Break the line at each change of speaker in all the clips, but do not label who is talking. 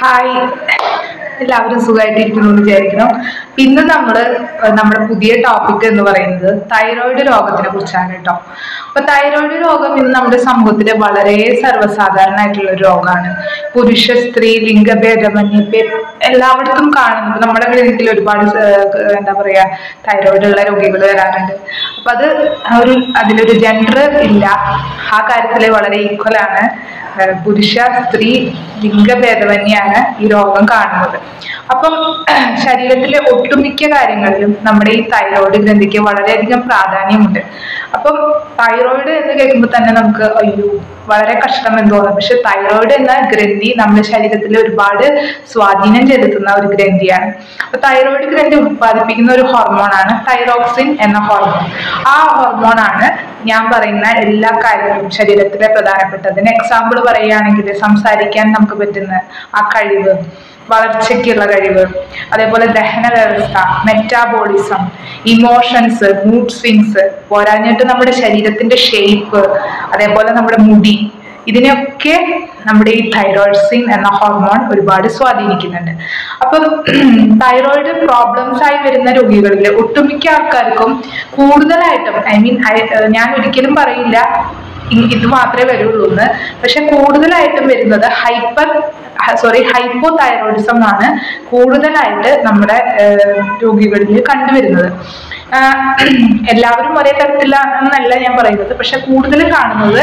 hi എല്ലാവരും സുഖമായിട്ടിരിക്കുന്നു എന്ന് വിചാരിക്കണം ഇന്ന് നമ്മൾ നമ്മുടെ പുതിയ ടോപ്പിക് എന്ന് പറയുന്നത് തൈറോയിഡ് രോഗത്തിനെ കുറിച്ചാണ് കേട്ടോ അപ്പൊ തൈറോയിഡ് രോഗം ഇന്ന് നമ്മുടെ സമൂഹത്തിൽ വളരെ സർവ്വസാധാരണമായിട്ടുള്ള ഒരു രോഗമാണ് പുരുഷ സ്ത്രീ ലിംഗഭേദമന്യേ എല്ലായിടത്തും കാണുന്നു ഇപ്പൊ നമ്മുടെ ക്ലിനിക്കിൽ ഒരുപാട് സ- എന്താ പറയാ തൈറോയിഡ് ഉള്ള രോഗികൾ വരാറുണ്ട് അപ്പൊ അത് ആ ഒരു അതിലൊരു ജെൻഡർ ഇല്ല ആ കാര്യത്തിൽ വളരെ ഈക്വൽ ആണ് ഏഹ് പുരുഷ സ്ത്രീ ലിംഗഭേദമന്യാണ് ഈ രോഗം കാണുന്നത് അപ്പം ശരീരത്തിലെ ഒട്ടുമിക്ക കാര്യങ്ങളിലും നമ്മുടെ ഈ തൈറോയ്ഡ് ഗ്രന്ഥിക്ക് വളരെയധികം പ്രാധാന്യമുണ്ട് അപ്പം തൈറോയിഡ് എന്ന് കേൾക്കുമ്പോൾ തന്നെ നമുക്ക് അയ്യോ വളരെ കഷ്ടം എന്ന് തോന്നും പക്ഷെ തൈറോയിഡ് എന്ന ഗ്രന്ഥി നമ്മുടെ ശരീരത്തിൽ ഒരുപാട് സ്വാധീനം ചെലുത്തുന്ന ഒരു ഗ്രന്ഥിയാണ് അപ്പൊ തൈറോയിഡ് ഗ്രന്ഥി ഉത്പാദിപ്പിക്കുന്ന ഒരു ഹോർമോണാണ് തൈറോക്സിൻ എന്ന ഹോർമോൺ ആ ഹോർമോണാണ് ഞാൻ പറയുന്ന എല്ലാ കാര്യങ്ങളും ശരീരത്തിലെ പ്രധാനപ്പെട്ടതിന് എക്സാമ്പിൾ പറയുകയാണെങ്കിൽ സംസാരിക്കാൻ നമുക്ക് പറ്റുന്ന ആ കഴിവ് വളർച്ചയ്ക്കുള്ള കഴിവ് അതേപോലെ ദഹന വ്യവസ്ഥ മെറ്റാബോളിസം ഇമോഷൻസ് മൂഡ് സ്വിങ്സ് പോരാഞ്ഞിട്ട് നമ്മുടെ ശരീരത്തിന്റെ ഷേപ്പ് അതേപോലെ നമ്മുടെ മുടി ഇതിനെയൊക്കെ നമ്മുടെ ഈ തൈറോയിഡ്സിൻ എന്ന ഹോർമോൺ ഒരുപാട് സ്വാധീനിക്കുന്നുണ്ട് അപ്പം തൈറോയിഡ് പ്രോബ്ലംസ് ആയി വരുന്ന രോഗികളിൽ ഒട്ടുമിക്ക ആൾക്കാർക്കും കൂടുതലായിട്ടും ഐ മീൻ ഞാൻ ഒരിക്കലും പറയില്ല ഇ- ഇത് മാത്രമേ വരുള്ളൂ എന്ന് പക്ഷെ കൂടുതലായിട്ടും വരുന്നത് ഹൈപ്പർ സോറി ഹൈപ്പോ തൈറോയിഡിസം ആണ് കൂടുതലായിട്ട് നമ്മുടെ ഏഹ്, രോഗികളിൽ കണ്ടുവരുന്നത് ആഹ് എല്ലാവരും ഒരേ തരത്തില എന്നല്ല ഞാൻ പറയുന്നത് പക്ഷെ കൂടുതൽ കാണുന്നത്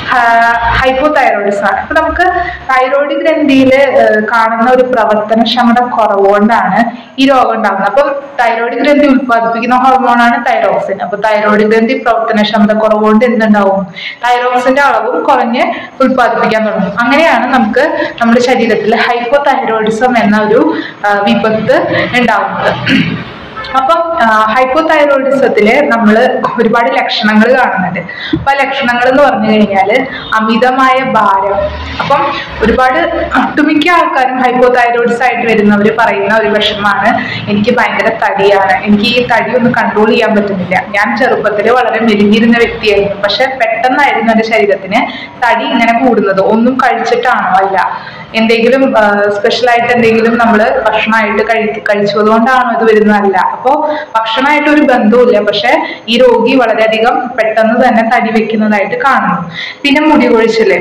ഹൈപ്പോ തൈറോയിഡിസം ആണ് അപ്പൊ നമുക്ക് തൈറോയിഡ് ഗ്രന്ഥിയിൽ കാണുന്ന ഒരു പ്രവർത്തനക്ഷമത കുറവുകൊണ്ടാണ് ഈ രോഗം ഉണ്ടാകുന്നത് അപ്പം തൈറോയിഡ് ഗ്രന്ഥി ഉത്പാദിപ്പിക്കുന്ന ഹോർമോണാണ് തൈറോക്സിൻ അപ്പൊ തൈറോയിഡ് ഗ്രന്ഥി പ്രവർത്തനക്ഷമത കുറവുകൊണ്ട് എന്തുണ്ടാവും തൈറോക്സിന്റെ അളവും കുറഞ്ഞ് ഉത്പാദിപ്പിക്കാൻ തുടങ്ങും അങ്ങനെയാണ് നമുക്ക് നമ്മുടെ ശരീരത്തിൽ ഹൈപ്പോ തൈറോയിഡിസം എന്ന ഒരു ആ, വിപത്ത് ഉണ്ടാവുന്നത് അപ്പം ഹൈപ്പോ തൈറോയിഡിസത്തില് നമ്മൾ ഒരുപാട് ലക്ഷണങ്ങൾ കാണുന്നുണ്ട് അപ്പൊ ആ ലക്ഷണങ്ങൾ എന്ന് പറഞ്ഞു കഴിഞ്ഞാൽ അമിതമായ ഭാരം അപ്പം ഒരുപാട് ഒട്ടുമിക്ക ആൾക്കാരും ഹൈപ്പോ തൈറോയിഡ്സ് ആയിട്ട് വരുന്നവർ പറയുന്ന ഒരു വിഷമാണ് എനിക്ക് ഭയങ്കര തടിയാണ് എനിക്ക് ഈ തടി ഒന്ന് കൺട്രോൾ ചെയ്യാൻ പറ്റുന്നില്ല ഞാൻ ചെറുപ്പത്തിൽ വളരെ മെലിഞ്ഞിരുന്ന വ്യക്തിയായിരുന്നു പക്ഷെ പെട്ടെന്നായിരുന്നു എൻ്റെ ശരീരത്തിന് തടി ഇങ്ങനെ കൂടുന്നത് ഒന്നും കഴിച്ചിട്ടാണോ അല്ല എന്തെങ്കിലും സ്പെഷ്യൽ ആയിട്ട് എന്തെങ്കിലും നമ്മൾ ഭക്ഷണമായിട്ട് കഴി കഴിച്ചതുകൊണ്ടാണോ ഇത് വരുന്നതല്ല അപ്പോൾ ഭക്ഷണമായിട്ട് ഒരു ബന്ധവുമില്ല പക്ഷെ ഈ രോഗി വളരെയധികം പെട്ടെന്ന് തന്നെ തടി വെക്കുന്നതായിട്ട് കാണുന്നു പിന്നെ മുടി കൊഴിച്ചില്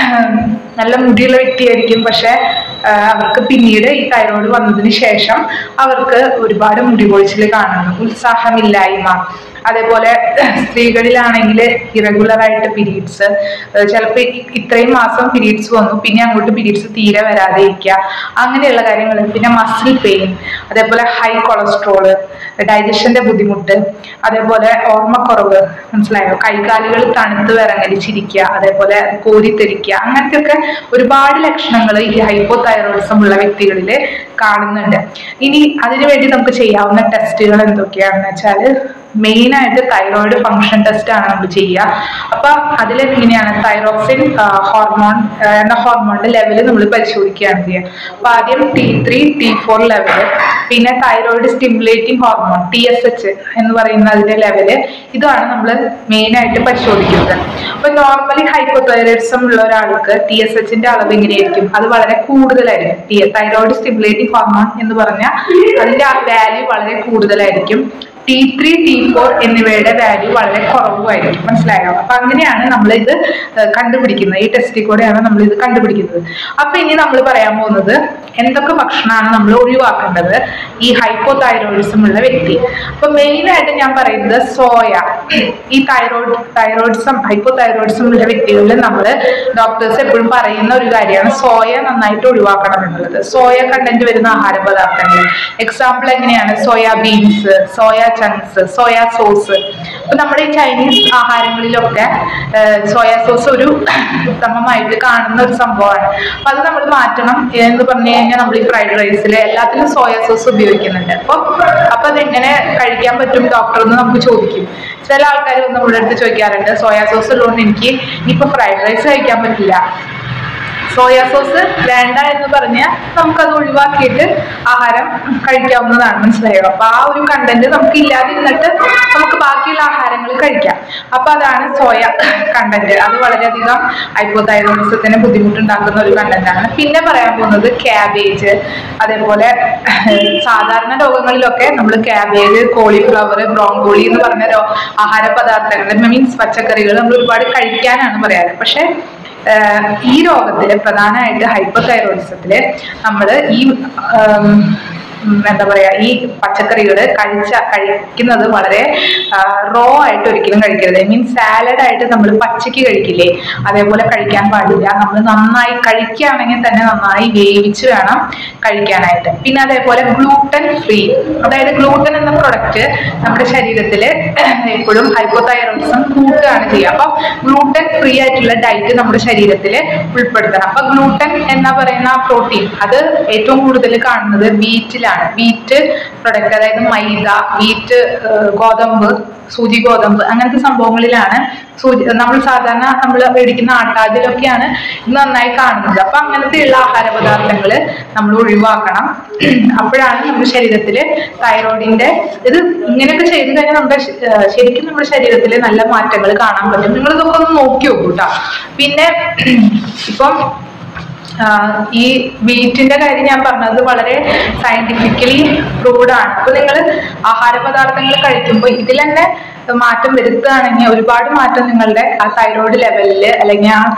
നല്ല മുടിയുള്ള വ്യക്തിയായിരിക്കും പക്ഷെ ആ, അവർക്ക് പിന്നീട് ഈ തൈറോയ്ഡ് വന്നതിന് ശേഷം അവർക്ക് ഒരുപാട് മുടി കൊഴിച്ചിൽ കാണുന്നു ഉത്സാഹമില്ലായ്മ അതേപോലെ സ്ത്രീകളിലാണെങ്കിൽ ഇറഗുലർ ആയിട്ട് പീരീഡ്സ് ചിലപ്പോൾ ഇത്രയും മാസം പീരീഡ്സ് വന്നു പിന്നെ അങ്ങോട്ട് പീരീഡ്സ് തീരെ വരാതെ ഇരിക്കുക അങ്ങനെയുള്ള കാര്യങ്ങൾ പിന്നെ മസിൽ പെയിൻ അതേപോലെ ഹൈ കൊളസ്ട്രോള് ഡൈജഷന്റെ ബുദ്ധിമുട്ട് അതേപോലെ ഓർമ്മക്കുറവ് മനസ്സിലായോ കൈകാലുകൾ തണുത്ത് വിറങ്ങലിച്ചിരിക്കുക അതേപോലെ കോരിത്തെരിക്കുക അങ്ങനത്തെ ഒക്കെ ഒരുപാട് ലക്ഷണങ്ങൾ ഈ ഹൈപ്പോ തൈറോയിഡിസം ഉള്ള വ്യക്തികളിൽ കാണുന്നുണ്ട് ഇനി അതിനുവേണ്ടി നമുക്ക് ചെയ്യാവുന്ന ടെസ്റ്റുകൾ എന്തൊക്കെയാണെന്ന് വെച്ചാൽ മെയിൻ ആയിട്ട് തൈറോയിഡ് ഫങ്ഷൻ ടെസ്റ്റ് ആണ് നമ്മൾ ചെയ്യുക അപ്പൊ അതിൽ എങ്ങനെയാണ് തൈറോക്സിൻ ഹോർമോൺ എന്ന ഹോർമോണിന്റെ ലെവൽ നമ്മൾ പരിശോധിക്കുകയാണ് ചെയ്യുക അപ്പൊ ആദ്യം T three T four level പിന്നെ thyroid stimulating hormone T S H എന്ന് പറയുന്ന അതിന്റെ ലെവല് ഇതാണ് നമ്മൾ മെയിൻ ആയിട്ട് പരിശോധിക്കുന്നത് അപ്പൊ നോർമലി ഹൈപ്പോതൈറോയിഡിസം ഉള്ള ഒരാൾക്ക് ടി എസ് എച്ചിന്റെ അളവ് എങ്ങനെയായിരിക്കും അത് വളരെ കൂടുതലായിരിക്കും ടി തൈറോയിഡ് സ്റ്റിമുലേറ്റിംഗ് ഹോർമോൺ എന്ന് പറഞ്ഞാൽ അതിന്റെ വാല്യൂ വളരെ കൂടുതലായിരിക്കും ടി ത്രീ ടി ഫോർ എന്നിവയുടെ വാല്യൂ വളരെ കുറവുമായിരിക്കും മനസ്സിലായോ അപ്പൊ അങ്ങനെയാണ് നമ്മൾ ഇത് കണ്ടുപിടിക്കുന്നത് ഈ ടെസ്റ്റിൽ കൂടെയാണ് നമ്മൾ ഇത് കണ്ടുപിടിക്കുന്നത് അപ്പൊ ഇനി നമ്മൾ പറയാൻ പോകുന്നത് എന്തൊക്കെ ഭക്ഷണമാണ് നമ്മൾ ഒഴിവാക്കേണ്ടത് ഈ ഹൈപ്പോ തൈറോയിഡിസം ഉള്ള വ്യക്തി അപ്പൊ മെയിൻ ആയിട്ട് ഞാൻ പറയുന്നത് സോയ ഈ തൈറോയിഡ് തൈറോയിഡിസം ഹൈപ്പോ തൈറോയിഡിസം ഉള്ള വ്യക്തികളിൽ നമ്മൾ ഡോക്ടേഴ്സ് എപ്പോഴും പറയുന്ന ഒരു കാര്യമാണ് സോയ നന്നായിട്ട് ഒഴിവാക്കണം എന്നുള്ളത് സോയ കണ്ടന്റ് വരുന്ന ആഹാര പദാർത്ഥങ്ങൾ എക്സാമ്പിൾ എങ്ങനെയാണ് soya beans soya chunks soya sauce അപ്പൊ നമ്മുടെ ഈ ചൈനീസ് ആഹാരങ്ങളിലൊക്കെ സോയ സോസ് ഒരു ഉത്തമമായിട്ട് കാണുന്ന ഒരു സംഭവമാണ് അപ്പൊ അത് നമ്മൾ മാറ്റണം എന്ന് പറഞ്ഞു കഴിഞ്ഞാൽ നമ്മൾ ഈ ഫ്രൈഡ് റൈസിൽ എല്ലാത്തിലും സോയ സോസ് ഉപയോഗിക്കുന്നുണ്ട് അപ്പൊ അപ്പൊ അതെങ്ങനെ കഴിക്കാൻ പറ്റും ഡോക്ടർ എന്ന് നമുക്ക് ചോദിക്കും ചില ആൾക്കാർ വന്ന് നമ്മുടെ അടുത്ത് ചോദിക്കാറുണ്ട് സോയ സോസ് ഉള്ളതുകൊണ്ട് എനിക്ക് ഇനിയിപ്പോ ഫ്രൈഡ് റൈസ് കഴിക്കാൻ പറ്റില്ല സോയാ സോസ് വേണ്ട എന്ന് പറഞ്ഞാൽ നമുക്കത് ഒഴിവാക്കിയിട്ട് ആഹാരം കഴിക്കാവുന്നതാണ് മനസ്സിലായോ അപ്പൊ ആ ഒരു കണ്ടന്റ് നമുക്ക് ഇല്ലാതിരുന്നിട്ട് നമുക്ക് ബാക്കിയുള്ള ആഹാരങ്ങൾ കഴിക്കാം അപ്പൊ അതാണ് സോയ കണ്ടന്റ് അത് വളരെയധികം ഹൈപ്പോതൈറോയിഡിസത്തിന് ബുദ്ധിമുട്ടുണ്ടാക്കുന്ന ഒരു കണ്ടന്റ് ആണ് പിന്നെ പറയാൻ പോകുന്നത് ക്യാബേജ് അതേപോലെ സാധാരണ രോഗങ്ങളിലൊക്കെ നമ്മൾ ക്യാബേജ് കോളിഫ്ലവർ ബ്രോങ്കോളി എന്ന് പറഞ്ഞ രോ- ആഹാര പദാർത്ഥങ്ങൾ മീൻസ് പച്ചക്കറികൾ നമ്മൾ ഒരുപാട് കഴിക്കാനാണ് പറയാറ് പക്ഷെ ആഹ് ഈ രോഗത്തില് പ്രധാനമായിട്ട് ഹൈപ്പോതൈറോയിഡിസത്തില് നമ്മൾ ഈ ആം, ഉം, എന്താ പറയാ ഈ പച്ചക്കറികൾ കഴിച്ച കഴിക്കുന്നത് വളരെ റോ ആയിട്ട് ഒരിക്കലും കഴിക്കരുത് ഐ മീൻ സാലഡ് ആയിട്ട് നമ്മൾ പച്ചയ്ക്ക് കഴിക്കില്ലേ അതേപോലെ കഴിക്കാൻ പാടില്ല നമ്മൾ നന്നായി കഴിക്കുകയാണെങ്കിൽ തന്നെ നന്നായി വേവിച്ച് വേണം കഴിക്കാനായിട്ട് പിന്നെ അതേപോലെ ഗ്ലൂട്ടൻ ഫ്രീ അതായത് ഗ്ലൂട്ടൻ എന്ന പ്രൊഡക്റ്റ് നമ്മുടെ ശരീരത്തിൽ എപ്പോഴും ഹൈപ്പോതൈറോയിഡിസം കൂട്ടുകയാണ് ചെയ്യുക അപ്പം ഗ്ലൂട്ടൻ ഫ്രീ ആയിട്ടുള്ള ഡയറ്റ് നമ്മുടെ ശരീരത്തിൽ ഉൾപ്പെടുത്തണം അപ്പൊ ഗ്ലൂട്ടൻ എന്ന പറയുന്ന പ്രോട്ടീൻ അത് ഏറ്റവും കൂടുതൽ കാണുന്നത് വീറ്റിലാണ് വീറ്റ് പ്രൊഡക്റ്റ് അതായത് മൈദ വീറ്റ് ഏഹ്, ഗോതമ്പ് സൂചി ഗോതമ്പ് അങ്ങനത്തെ സംഭവങ്ങളിലാണ് സൂചി നമ്മൾ സാധാരണ നമ്മൾ മേടിക്കുന്ന ആട്ടാതിലൊക്കെയാണ് ഇത് നന്നായി കാണുന്നത് അപ്പൊ അങ്ങനത്തെയുള്ള ആഹാര പദാർത്ഥങ്ങൾ നമ്മൾ ഒഴിവാക്കണം അപ്പോഴാണ് നമ്മുടെ ശരീരത്തിൽ തൈറോയിഡിന്റെ ഇത് ഇങ്ങനെയൊക്കെ ചെയ്തു കഴിഞ്ഞാൽ നമ്മുടെ ശ- ഏഹ് ശരിക്കും നമ്മുടെ ശരീരത്തിൽ നല്ല മാറ്റങ്ങൾ കാണാൻ പറ്റും നിങ്ങൾ ഇതൊക്കെ ഒന്ന് നോക്കി നോക്കൂ കേട്ടോ പിന്നെ ഇപ്പം ആഹ് ഈ വീറ്റിന്റെ കാര്യം ഞാൻ പറഞ്ഞത് വളരെ സയന്റിഫിക്കലി പ്രൂവ്ഡ് ആണ് അപ്പൊ നിങ്ങൾ ആഹാര പദാർത്ഥങ്ങൾ കഴിക്കുമ്പോൾ ഇതിൽ തന്നെ മാറ്റം വരുത്തുകയാണെങ്കിൽ ഒരുപാട് മാറ്റം നിങ്ങളുടെ ആ തൈറോയ്ഡ് ലെവലിൽ അല്ലെങ്കിൽ ആ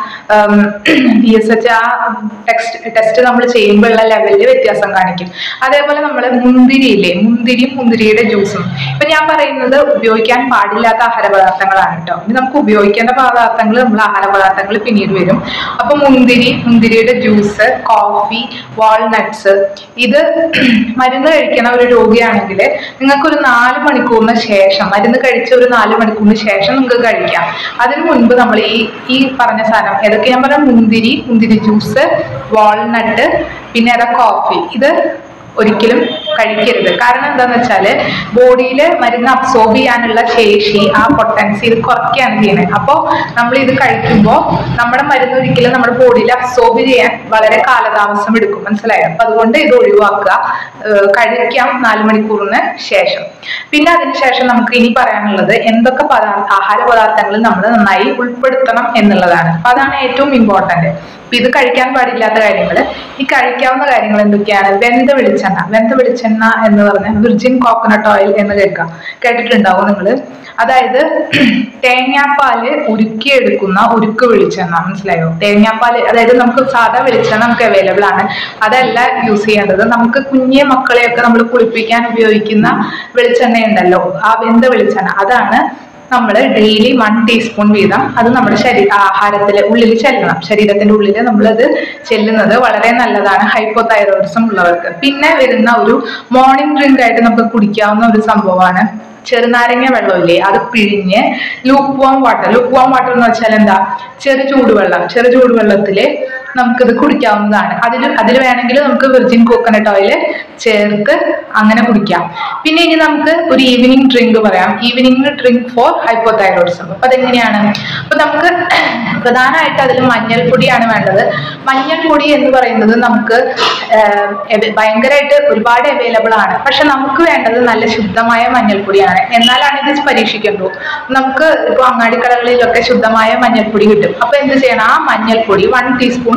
ഡി എസ് എച്ച് ആ ടെക്സ്റ്റ് ടെസ്റ്റ് നമ്മൾ ചെയ്യുമ്പോഴുള്ള ലെവലിൽ വ്യത്യാസം കാണിക്കും അതേപോലെ നമ്മൾ മുന്തിരിയില്ലേ മുന്തിരിയും മുന്തിരിയുടെ ജ്യൂസും ഇപ്പൊ ഞാൻ പറയുന്നത് ഉപയോഗിക്കാൻ പാടില്ലാത്ത ആഹാര പദാർത്ഥങ്ങളാണ് കേട്ടോ ഇനി നമുക്ക് ഉപയോഗിക്കേണ്ട പദാർത്ഥങ്ങൾ നമ്മൾ ആഹാര പദാർത്ഥങ്ങൾ പിന്നീട് വരും അപ്പൊ മുന്തിരി മുന്തിരിയുടെ ജ്യൂസ് കോഫി വാൾനട്ട്സ് ഇത് മരുന്ന് കഴിക്കണ ഒരു രോഗിയാണെങ്കിൽ നിങ്ങൾക്ക് ഒരു നാല് മണിക്കൂറിന് ശേഷം മരുന്ന് കഴിച്ച ഒരു നാല് മണിക്കൂറിന് ശേഷം നിങ്ങൾക്ക് കഴിക്കാം അതിനു മുൻപ് നമ്മൾ ഈ ഈ പറഞ്ഞ സാധനം ഏതൊക്കെ ഞാൻ പറയാം മുന്തിരി മുന്തിരി ജ്യൂസ് വാൾനട്ട് പിന്നെ അതാ കോഫി ഇത് ഒരിക്കലും കഴിക്കരുത് കാരണം എന്താന്ന് വെച്ചാല് ബോഡിയിൽ മരുന്ന് അബ്സോർബ് ചെയ്യാനുള്ള ശേഷി ആ പൊട്ടൻസി ഇത് കുറയ്ക്കുകയാണ് ചെയ്യുന്നത് അപ്പോൾ നമ്മൾ ഇത് കഴിക്കുമ്പോൾ നമ്മുടെ മരുന്ന് ഒരിക്കലും നമ്മുടെ ബോഡിയിൽ അബ്സോർബ് ചെയ്യാൻ വളരെ കാലതാമസം എടുക്കും മനസ്സിലായോ അപ്പൊ അതുകൊണ്ട് ഇത് ഒഴിവാക്കുക ഏഹ് കഴിക്കാം നാല് മണിക്കൂറിന് ശേഷം പിന്നെ അതിനുശേഷം നമുക്ക് ഇനി പറയാനുള്ളത് എന്തൊക്കെ പദാർത്ഥ ആഹാര പദാർത്ഥങ്ങൾ നമ്മൾ നന്നായി ഉൾപ്പെടുത്തണം എന്നുള്ളതാണ് അപ്പൊ അതാണ് ഏറ്റവും ഇമ്പോർട്ടന്റ് അപ്പൊ ഇത് കഴിക്കാൻ പാടില്ലാത്ത കാര്യങ്ങൾ ഈ കഴിക്കാവുന്ന കാര്യങ്ങൾ എന്തൊക്കെയാണ് വെന്ത വെളിച്ചെണ്ണ വെന്ത വെളിച്ചെണ്ണ എന്ന് പറഞ്ഞാൽ വിർജിൻ കോക്കനട്ട് ഓയിൽ എന്ന് കേൾക്കാം കേട്ടിട്ടുണ്ടാവും നിങ്ങൾ അതായത് തേങ്ങാപ്പാല് ഉരുക്കിയെടുക്കുന്ന ഉരുക്ക് വെളിച്ചെണ്ണ മനസ്സിലായോ തേങ്ങാപ്പാല് അതായത് നമുക്ക് സാധാ വെളിച്ചെണ്ണ നമുക്ക് അവൈലബിൾ ആണ് അതല്ല യൂസ് ചെയ്യേണ്ടത് നമുക്ക് കുഞ്ഞെ മക്കളെയൊക്കെ നമ്മൾ കുളിപ്പിക്കാൻ ഉപയോഗിക്കുന്ന വെളിച്ചെണ്ണ ഉണ്ടല്ലോ ആ വെന്ത വെളിച്ചെണ്ണ അതാണ് നമ്മൾ ഡെയിലി വൺ ടീസ്പൂൺ വീതം അത് നമ്മുടെ ശരീര ആഹാരത്തിലെ ഉള്ളിൽ ചെല്ലണം ശരീരത്തിന്റെ ഉള്ളിൽ നമ്മളത് ചെല്ലുന്നത് വളരെ നല്ലതാണ് ഹൈപ്പോതൈറോയിഡിസം ഉള്ളവർക്ക് പിന്നെ വരുന്ന ഒരു മോർണിംഗ് ഡ്രിങ്ക് ആയിട്ട് നമുക്ക് കുടിക്കാവുന്ന ഒരു സംഭവമാണ് ചെറുനാരങ്ങ വെള്ളമില്ലേ അത് പിഴിഞ്ഞ് lukewarm water lukewarm water എന്ന് വെച്ചാൽ എന്താ ചെറു ചൂടുവെള്ളം ചെറു ചൂടുവെള്ളത്തില് നമുക്കിത് കുടിക്കാവുന്നതാണ് അതിൽ അതിൽ വേണമെങ്കിൽ നമുക്ക് വിർജിൻ കോക്കനട്ട് ഓയിൽ ചേർത്ത് അങ്ങനെ കുടിക്കാം പിന്നെ ഇനി നമുക്ക് ഒരു ഈവനിങ് ഡ്രിങ്ക് പറയാം ഈവനിങ് ഡ്രിങ്ക് ഫോർ ഹൈപ്പോതൈറോയിഡിസം അപ്പൊ അതെങ്ങനെയാണ് അപ്പൊ നമുക്ക് പ്രധാനമായിട്ട് അതിൽ മഞ്ഞൾപ്പൊടിയാണ് വേണ്ടത് മഞ്ഞൾപ്പൊടി എന്ന് പറയുന്നത് നമുക്ക് ആഹ്, അവ- ഭയങ്കരമായിട്ട് ഒരുപാട് അവൈലബിൾ ആണ് പക്ഷെ നമുക്ക് വേണ്ടത് നല്ല ശുദ്ധമായ മഞ്ഞൾപ്പൊടിയാണ് എന്നാലാണ് ഇത് പരീക്ഷിക്കേണ്ടു നമുക്ക് ഇപ്പോൾ അങ്ങാടിക്കടകളിലൊക്കെ ശുദ്ധമായ മഞ്ഞൾപ്പൊടി കിട്ടും അപ്പൊ എന്ത് ചെയ്യണം ആ മഞ്ഞൾപ്പൊടി വൺ ടീസ്പൂൺ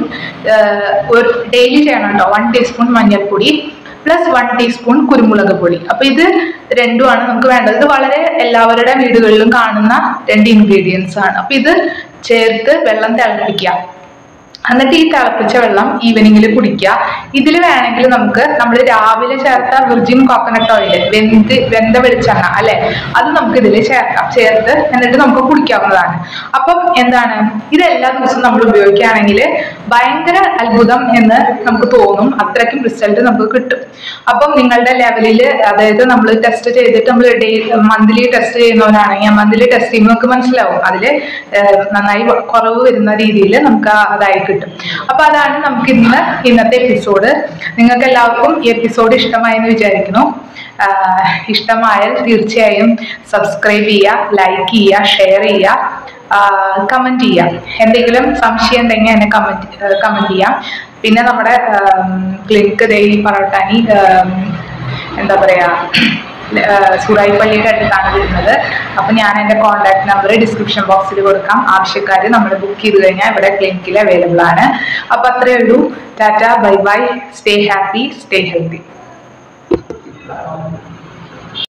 ഒരു ഡെയിലി ചെയ്യണം കേട്ടോ വൺ ടീസ്പൂൺ മഞ്ഞൾപ്പൊടി പ്ലസ് വൺ ടീസ്പൂൺ കുരുമുളക് പൊടി അപ്പൊ ഇത് രണ്ടുമാണ് നമുക്ക് വേണ്ടത് ഇത് വളരെ എല്ലാവരുടെ വീടുകളിലും കാണുന്ന രണ്ട് ഇൻഗ്രീഡിയൻസ് ആണ് അപ്പൊ ഇത് ചേർത്ത് വെള്ളം തിളപ്പിക്കുക എന്നിട്ട് ഈ തിളപ്പിച്ച വെള്ളം ഈവനിങ്ങിൽ കുടിക്കുക ഇതിൽ വേണമെങ്കിൽ നമുക്ക് നമ്മൾ രാവിലെ ചേർത്ത വിർജിൻ കോക്കനട്ട് ഓയിൽ വെന്ത് വെന്ത വെളിച്ചെണ്ണ അല്ലെ അത് നമുക്ക് ഇതിൽ ചേർക്കാം ചേർത്ത് എന്നിട്ട് നമുക്ക് കുടിക്കാവുന്നതാണ് അപ്പം എന്താണ് ഇത് എല്ലാ ദിവസവും നമ്മൾ ഉപയോഗിക്കുകയാണെങ്കിൽ ഭയങ്കര അത്ഭുതം എന്ന് നമുക്ക് തോന്നും അത്രയ്ക്കും റിസൾട്ട് നമുക്ക് കിട്ടും അപ്പം നിങ്ങളുടെ ലെവലിൽ അതായത് നമ്മൾ ടെസ്റ്റ് ചെയ്തിട്ട് നമ്മൾ ഡേ മന്ത്ലി ടെസ്റ്റ് ചെയ്യുന്നവരാണെങ്കിൽ മന്ത്ലി ടെസ്റ്റ് ചെയ്യുമ്പോൾ നമുക്ക് മനസ്സിലാവും അതിൽ നന്നായി കുറവ് വരുന്ന രീതിയിൽ നമുക്ക് ആ അതായി കിട്ടും അപ്പൊ അതാണ് നമുക്ക് ഇന്ന് ഇന്നത്തെ എപ്പിസോഡ് നിങ്ങൾക്ക് എല്ലാവർക്കും ഈ എപ്പിസോഡ് ഇഷ്ടമായെന്ന് വിചാരിക്കുന്നു ആഹ് ഇഷ്ടമായാൽ തീർച്ചയായും സബ്സ്ക്രൈബ് ചെയ്യുക ലൈക്ക് ചെയ്യുക ഷെയർ ചെയ്യുക കമന്റ് ചെയ്യാം എന്തെങ്കിലും സംശയം ഉണ്ടെങ്കിൽ എന്നെ കമന്റ് കമന്റ് ചെയ്യാം പിന്നെ നമ്മുടെ ക്ലിനിക്ക് ദേ ഈ പറവട്ടാനി ആം, എന്താ പറയാ സുറായിപ്പള്ളിയുടെ അടുത്താണ് വരുന്നത് അപ്പൊ ഞാൻ എന്റെ കോൺടാക്ട് നമ്പർ ഡിസ്ക്രിപ്ഷൻ ബോക്സിൽ കൊടുക്കാം ആവശ്യക്കാർ നമ്മൾ ബുക്ക് ചെയ്ത് കഴിഞ്ഞാൽ ഇവിടെ ക്ലിനിക്കിൽ അവൈലബിൾ ആണ് അപ്പൊ അത്രയേ ഉള്ളൂ tata bye bye stay happy stay healthy